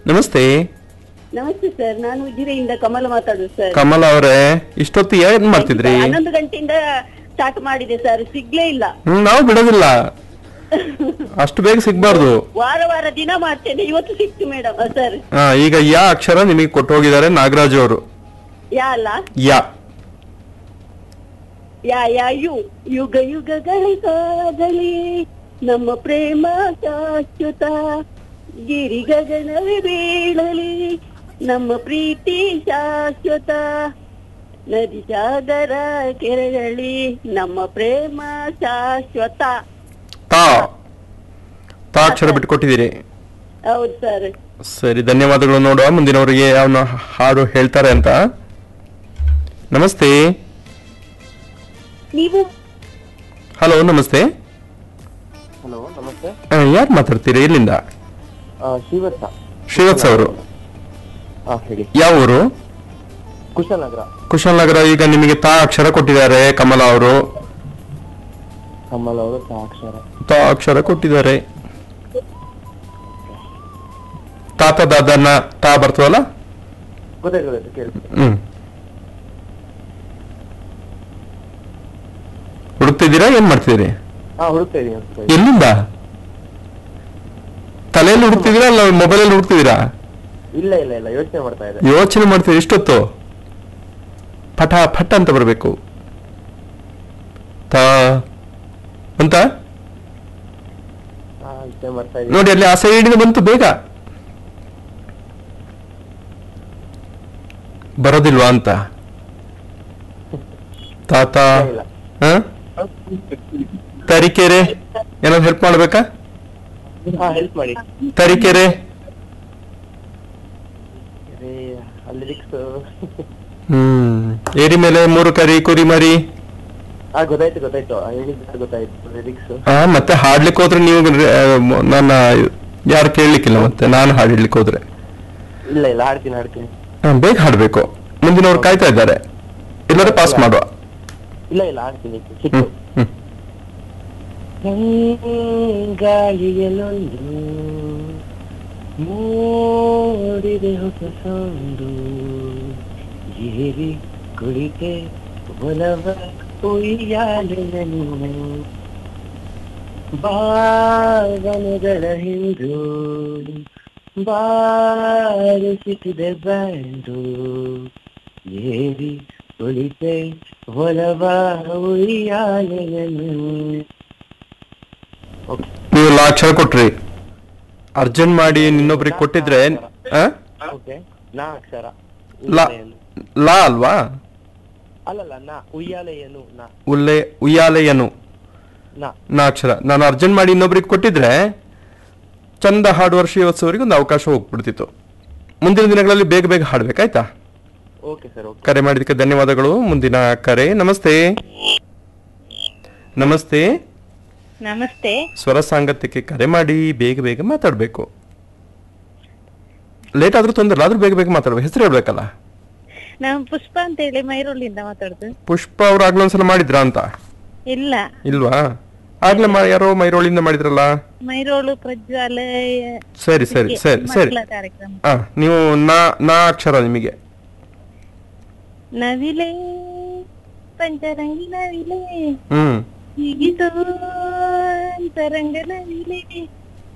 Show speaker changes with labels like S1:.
S1: ನಮಸ್ತೆ
S2: ನಮಸ್ತೆ ಸರ್ ನಾನು ಉಜಿರೆಯಿಂದ ಕಮಲ ಮಾತಾಡುದು ಸರ್
S1: ಕಮಲ ಅವರೇ ಇಷ್ಟೊತ್ತು ಏನ್ ಮಾಡ್ತಿದ್ರಿ
S2: ಹನ್ನೊಂದು ಗಂಟೆಯಿಂದ ಸ್ಟಾರ್ಟ್ ಮಾಡಿದೆ ಸರ್ ಸಿಗ್ಲೇ ಇಲ್ಲ
S1: ಹ್ಮ್ ನಾವು ಬಿಡೋದಿಲ್ಲ ಅಷ್ಟು ಬೇಗ ಸಿಗ್ಬಾರ್ದು
S2: ವಾರ ವಾರ ದಿನ ಮಾಡ್ತೇನೆ ಇವತ್ತು ಸಿಕ್ತು ಮೇಡಮ್ ಸರ್
S1: ಹಾ ಈಗ ಯಾ ಅಕ್ಷರ ನಿಮಗೆ ಕೊಟ್ಟು ಹೋಗಿದ್ದಾರೆ ನಾಗರಾಜ್ ಅವರು
S2: ಯಾ ಅಲ್ಲ
S1: ಯಾ
S2: ಯಾ ಯಾ ಯು ಯುಗ ಯುಗಗಳ ಕಾದಲಿ ನಮ್ಮ ಪ್ರೇಮ ಶಾಶ್ವತ ಗಿರಿ ಗಗನವೇ ಬೀಳಲಿ ನಮ್ಮ ಪ್ರೀತಿ ಶಾಶ್ವತ ನದಿ ಸಾಗರ ಕೆರಳಲಿ ನಮ್ಮ ಪ್ರೇಮ ಶಾಶ್ವತ
S1: ತಾ ತಾ ಅಕ್ಷರ ಬಿಟ್ಟು ಕೊಟ್ಟಿದ್ದೀರಿ
S2: ಹೌದು ಸರ್
S1: ಸರಿ ಧನ್ಯವಾದಗಳು ನೋಡುವ ಮುಂದಿನವರಿಗೆ ಅವನು ಹಾಡು ಹೇಳ್ತಾರೆ ಅಂತ ನಮಸ್ತೆ
S2: ನೀವು
S1: ಹಲೋ ನಮಸ್ತೆ
S3: ಹಲೋ ನಮಸ್ತೆ
S1: ಯಾರು ಮಾತಾಡ್ತೀರಿ ಎಲ್ಲಿಂದ
S3: ಶ್ರೀವತ್ಸ
S1: ಶ್ರೀವತ್ಸ ಅವರು
S3: ಹಾ ಹೇಳಿ
S1: ಯಾವ ಊರು
S3: ಕುಶಲನಗರ
S1: ಕುಶಾಲನಗರ ಈಗ ನಿಮಗೆ ತಾ ಅಕ್ಷರ ಕೊಟ್ಟಿದ್ದಾರೆ ಕಮಲ ಅವರು
S3: ಕಮಲ್ ಅವರು ಸಾಕ್ಷರ
S1: ತಾ ಅಕ್ಷರ ಕೊಟ್ಟಿದ್ದಾರೆ ತಾತ ದಾದನ ತಾ ಬರ್ತದಲ್ಲ
S3: ಗೊತ್ತಾಯ್ತು ಗೊತ್ತಾಯ್ತು ಕೇಳಿ
S1: ಹ್ಮ್ ಹುಡುಕ್ತಿದ್ದೀರಾ ಏನ್ ಮಾಡ್ತಿದ್ದೀರಿ
S3: ಹಾ ಹುಡುಕ್ತಾ ಇದೀನಿ ಹುಡುಕ್ತಾ ಇದೀನಿ.
S1: ಎಲ್ಲಿಂದ ತಲೆಯಲ್ಲಿ ಹುಡುಕ್ತಿದ್ದೀರಾ ಅಲ್ಲ ಮೊಬೈಲಲ್ಲಿ ಹುಡುಕ್ತಿದ್ದೀರಾ
S3: ಇಲ್ಲ ಇಲ್ಲ ಇಲ್ಲ ಯೋಚನೆ ಮಾಡ್ತಾ ಇದೆ
S1: ಯೋಚನೆ ಮಾಡ್ತೀವಿ ಇಷ್ಟೊತ್ತು ಪಟ ಪಟ ಅಂತ ಬರಬೇಕು ತಾ ಅಂತ
S3: ಹಾ ಯೋಚನೆ ಮಾಡ್ತಾ ಇದೀನಿ
S1: ನೋಡಿ ಅಲ್ಲಿ ಆ ಸೈಡಿಂದ ಬಂತು ಬೇಗ ಬರೋದಿಲ್ವಾ ಅಂತ ತಾತ
S3: ಇಲ್ಲ
S1: ಹ? ತರೀಕೆರೆ ಏನಾದ್ರು ಹೆಲ್ಪ್ ಮಾಡ್ಬೇಕಾ
S3: ಹಾ ಹೆಲ್ಪ್ ಮಾಡಿ
S1: ತರೀಕೆರೆ
S3: ಅದೇ ಅಲ್ಲಿ ಲಿರಿಕ್ಸ್
S1: ಹ್ಮ್ ಏರಿ ಮೇಲೆ ಮೂರು ಕರಿ ಕುರಿ ಮರಿ
S3: ಹಾ ಗೊತ್ತಾಯ್ತು ಗೊತ್ತಾಯ್ತು ಆ, ಹೇಳಿದ್ದು ಗೊತ್ತಾಯ್ತು ಲಿರಿಕ್ಸ್
S1: ಆ ಮತ್ತೆ ಹಾಡ್ಲಿಕ್ಕೆ ಹೋದ್ರೆ ನೀವು ಆ, ಮ- ನನ್ನ ಯಾರು ಕೇಳಲಿಕ್ಕಿಲ್ಲ ಮತ್ತೆ ನಾನು ಹಾಡ್ಲಿಕ್ಕೆ ಹೋದ್ರೆ
S3: ಇಲ್ಲ ಇಲ್ಲ ಹಾಡ್ತೀನಿ ಹಾಡ್ತೀನಿ
S1: ಆ, ಬೇಗ ಹಾಡ್ಬೇಕು ಮುಂದಿನವ್ರು ಕಾಯ್ತಾ ಇದ್ದಾರೆ ಇಲ್ಲಾದ್ರೆ ಪಾಸ್ ಮಾಡುವ
S3: ಇಲ್ಲ ಇಲ್ಲ ಹಾಡ್ತೀನಿ
S1: ಹ್ಮ್
S3: ಸಿಕ್ತು
S1: ಹ್ಮ್
S3: ಗಾಳಿಯಲ್ಲೊಂದು ಮೂಡಿದೆ ಹೊಸ ಸೊಂದು ಏರಿ ಕುಳಿತೆ ಒಲವ ಉಯ್ಯಾಲೆಯನ್ನು ಭಾವನೆಗಳ ಹಿಂದು ಬಾರಿಸುತ್ತಿದೆ ಬ್ಯಾಂಡು ಏರಿ ಕುಳಿತೆ ಒಲವ ಉಯ್ಯಾಲೆಯನ್ನು ಓಕೆ
S1: ನೀವು ಲಾ ಅಕ್ಷರ ಕೊಟ್ರಿ ಅರ್ಜೆಂಟ್ ಮಾಡಿ ಇನ್ನೊಬ್ರಿಗೆ ಕೊಟ್ಟಿದ್ರೆ ಆ?
S3: ಓಕೆ ನಾ ಅಕ್ಷರ
S1: ಲಾ
S3: ಉಯ್ಯಾಲೆಯನ್ನು.
S1: ಲಾ ಅಲ್ವಾ
S3: ಅಲ್ಲಲ್ಲ ನಾ ಉಯ್ಯಾಲೆಯನು ನಾ
S1: ಉಲ್ಲೆ ಉಯ್ಯಾಲೆಯನು
S3: ನಾ
S1: ನಾ ಅಕ್ಷರ ನಾನು ಅರ್ಜೆಂಟ್ ಮಾಡಿ ಇನ್ನೊಬ್ರಿಗೆ ಕೊಟ್ಟಿದ್ರೆ ಚಂದ ಹಾಡುವ ಶ್ರೀವತ್ಸವರಿಗೆ ಒಂದು ಅವಕಾಶ ಹೋಗ್ಬಿಡ್ತಿತ್ತು ಮುಂದಿನ ದಿನಗಳಲ್ಲಿ ಬೇಗ ಬೇಗ ಹಾಡ್ಬೇಕಾಯ್ತಾ
S3: ಓಕೆ ಸರ್ ಓಕೆ
S1: ಕರೆ ಮಾಡಿದ್ದಕ್ಕೆ ಧನ್ಯವಾದಗಳು ಮುಂದಿನ ಕರೆ ನಮಸ್ತೆ ನಮಸ್ತೆ
S2: ನಮಸ್ತೆ
S1: ಸ್ವರ ಸಾಂಗತ್ಯಕ್ಕೆ ಕರೆ ಮಾಡಿ ಬೇಗ ಬೇಗ ಮಾತಾಡಬೇಕು ಲೇಟ್ ಆದ್ರೂ ತೊಂದರೆ ಆದ್ರೂ ಬೇಗ ಬೇಗ ಮಾತಾಡ್ಬೇಕು ಹೆಸರು ಹೇಳ್ಬೇಕಲ್ಲ
S2: ನಾನು ಪುಷ್ಪ ಅಂತ ಹೇಳಿ ಮೈರೋಳಿಂದ ಮಾತಾಡುದು
S1: ಪುಷ್ಪ ಅವ್ರು ಆಗ್ಲೊಂದ್ಸಲ ಮಾಡಿದ್ರಾ ಅಂತ
S2: ಇಲ್ಲ
S1: ಇಲ್ವಾ ಆಗ್ಲೇ ಮಾ- ಯಾರೋ ಮೈರೋಳಿಂದ ಮಾಡಿದ್ರಲ್ಲ
S2: ಮೈರೋಳು ಪ್ರಜ್ವಾಲ
S1: ಸರಿ ಸರಿ ಸರಿ ಸರಿ
S2: ಮಕ್ಕಳ ಕಾರ್ಯಕ್ರಮ
S1: ಆ ನೀವು ನಾ ನಾ ಅಕ್ಷರ ನಿಮಗೆ
S2: ನವಿಲೆ ಪಂಚರಂಗಿ ನವಿಲೆ
S1: ಹ್ಮ್
S2: ಹೀಗಿತು ಅಂತರಂಗ ನವಿಲೆ